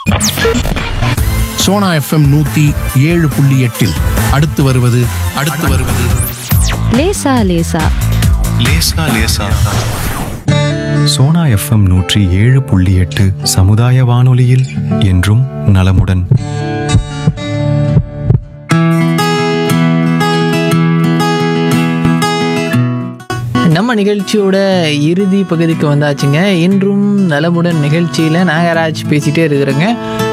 Sona FM நூத்தி ஏழு புள்ளி எட்டில் அடுத்து வருவது அடுத்து வருவது லேசா லேசா லேசா லேசா சோனா எஃப்எம் நூற்றி ஏழு புள்ளி எட்டு சமுதாய வானொலியில் என்றும் நலமுடன் நம்ம நிகழ்ச்சியோட இறுதி பகுதிக்கு வந்தாச்சுங்க இன்றும் நலமுடன் நிகழ்ச்சியில் நாகராஜ் பேசிகிட்டே இருக்கிறேங்க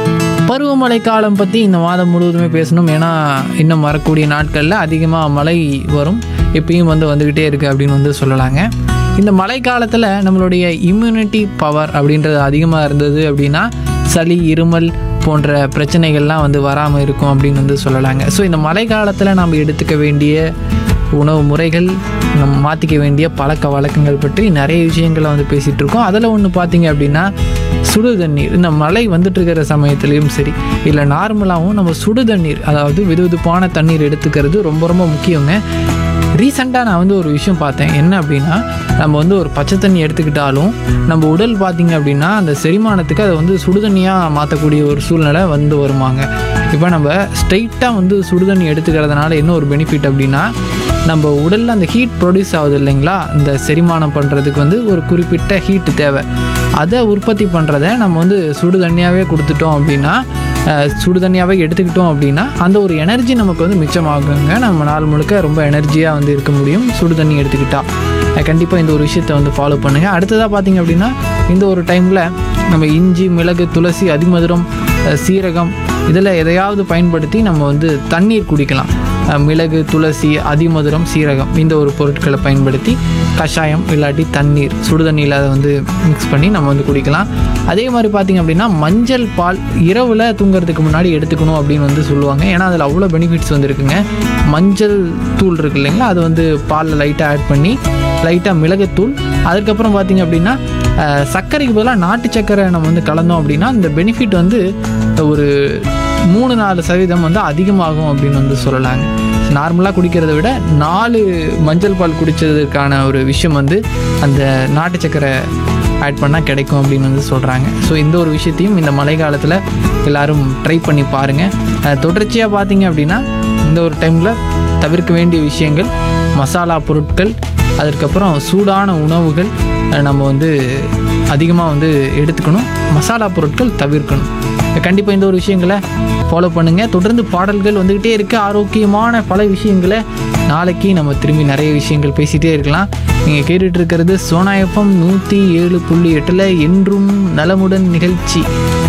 பருவமழை காலம் பற்றி இந்த மாதம் முழுவதுமே பேசணும் ஏன்னா இன்னும் வரக்கூடிய நாட்களில் அதிகமாக மழை வரும் எப்பயும் வந்து வந்துக்கிட்டே இருக்குது அப்படின்னு வந்து சொல்லலாங்க இந்த மழை காலத்தில் நம்மளுடைய இம்யூனிட்டி பவர் அப்படின்றது அதிகமாக இருந்தது அப்படின்னா சளி இருமல் போன்ற பிரச்சனைகள்லாம் வந்து வராமல் இருக்கும் அப்படின்னு வந்து சொல்லலாங்க ஸோ இந்த மழை காலத்தில் நம்ம எடுத்துக்க வேண்டிய உணவு முறைகள் நம்ம மாற்றிக்க வேண்டிய பழக்க வழக்கங்கள் பற்றி நிறைய விஷயங்களை வந்து பேசிகிட்டு இருக்கோம் அதில் ஒன்று பார்த்தீங்க அப்படின்னா சுடு தண்ணீர் இந்த மழை வந்துட்டு இருக்கிற சமயத்துலேயும் சரி இல்லை நார்மலாகவும் நம்ம சுடு தண்ணீர் அதாவது வெதுவெதுப்பான தண்ணீர் எடுத்துக்கிறது ரொம்ப ரொம்ப முக்கியங்க ரீசெண்டாக நான் வந்து ஒரு விஷயம் பார்த்தேன் என்ன அப்படின்னா நம்ம வந்து ஒரு பச்சை தண்ணி எடுத்துக்கிட்டாலும் நம்ம உடல் பார்த்திங்க அப்படின்னா அந்த செரிமானத்துக்கு அதை வந்து சுடுதண்ணியாக மாற்றக்கூடிய ஒரு சூழ்நிலை வந்து வருமாங்க இப்போ நம்ம ஸ்ட்ரைட்டாக வந்து சுடுதண்ணி எடுத்துக்கிறதுனால என்ன ஒரு பெனிஃபிட் அப்படின்னா நம்ம உடலில் அந்த ஹீட் ப்ரொடியூஸ் ஆகுது இல்லைங்களா இந்த செரிமானம் பண்ணுறதுக்கு வந்து ஒரு குறிப்பிட்ட ஹீட் தேவை அதை உற்பத்தி பண்ணுறத நம்ம வந்து சுடு தண்ணியாகவே கொடுத்துட்டோம் அப்படின்னா அஹ், சுடு தண்ணியாகவே எடுத்துக்கிட்டோம் அப்படின்னா அந்த ஒரு எனர்ஜி நமக்கு வந்து மிச்சமாகுங்க நம்ம நாள் முழுக்க ரொம்ப எனர்ஜியாக வந்து இருக்க முடியும் சுடு தண்ணி எடுத்துக்கிட்டால் கண்டிப்பாக இந்த ஒரு விஷயத்தை வந்து ஃபாலோ பண்ணுங்கள் அடுத்ததாக பார்த்தீங்க அப்படின்னா இந்த ஒரு டைமில் நம்ம இஞ்சி மிளகு துளசி அதிமதுரம் அஹ், சீரகம் இதில் எதையாவது பயன்படுத்தி நம்ம வந்து தண்ணீர் குடிக்கலாம் அஹ், மிளகு துளசி அதிமதுரம் சீரகம் இந்த ஒரு பொருட்களை பயன்படுத்தி கஷாயம் இல்லாட்டி தண்ணீர் சுடு தண்ணியில் அதை வந்து மிக்ஸ் பண்ணி நம்ம வந்து குடிக்கலாம் அதே மாதிரி பார்த்திங்க அப்படின்னா மஞ்சள் பால் இரவில் தூங்குறதுக்கு முன்னாடி எடுத்துக்கணும் அப்படின்னு வந்து சொல்லுவாங்க ஏன்னா அதில் அவ்வளோ பெனிஃபிட்ஸ் வந்து இருக்குங்க மஞ்சள் தூள் இருக்கு இல்லைங்களா அது வந்து பாலில் லைட்டாக ஆட் பண்ணி லைட்டாக மிளகுத்தூள் அதுக்கப்புறம் பார்த்திங்க அப்படின்னா அஹ், சர்க்கரைக்கு பதிலாக நாட்டு சர்க்கரை நம்ம வந்து கலந்தோம் அப்படின்னா இந்த பெனிஃபிட் வந்து ஒரு மூணு நாலு சதவீதம் வந்து அதிகமாகும் அப்படின்னு வந்து சொல்லலாங்க நார்மலாக குடிக்கிறத விட நாலு மஞ்சள் பால் குடித்ததுக்கான ஒரு விஷயம் வந்து அந்த நாட்டு சக்கரை ஆட் பண்ணால் கிடைக்கும் அப்படின்னு வந்து சொல்கிறாங்க ஸோ இந்த ஒரு விஷயத்தையும் இந்த மழை காலத்தில் எல்லாரும் ட்ரை பண்ணி பாருங்கள் தொடர்ச்சியாக பார்த்தீங்க அப்படின்னா இந்த ஒரு டைமில் தவிர்க்க வேண்டிய விஷயங்கள் மசாலா பொருட்கள் அதற்கப்புறம் சூடான உணவுகள் அஹ், நம்ம வந்து அதிகமாக வந்து எடுத்துக்கணும் மசாலா பொருட்கள் தவிர்க்கணும் கண்டிப்பாக இந்த ஒரு விஷயங்களை ஃபாலோ பண்ணுங்கள் தொடர்ந்து பாடல்கள் வந்துக்கிட்டே இருக்குது ஆரோக்கியமான பல விஷயங்களை நாளைக்கு நம்ம திரும்பி நிறைய விஷயங்கள் பேசிகிட்டே இருக்கலாம் நீங்கள் கேட்டுட்டு இருக்கிறது சோனா எஃப்எம் நூற்றி ஏழு புள்ளி எட்டில் என்றும் நலமுடன் நிகழ்ச்சி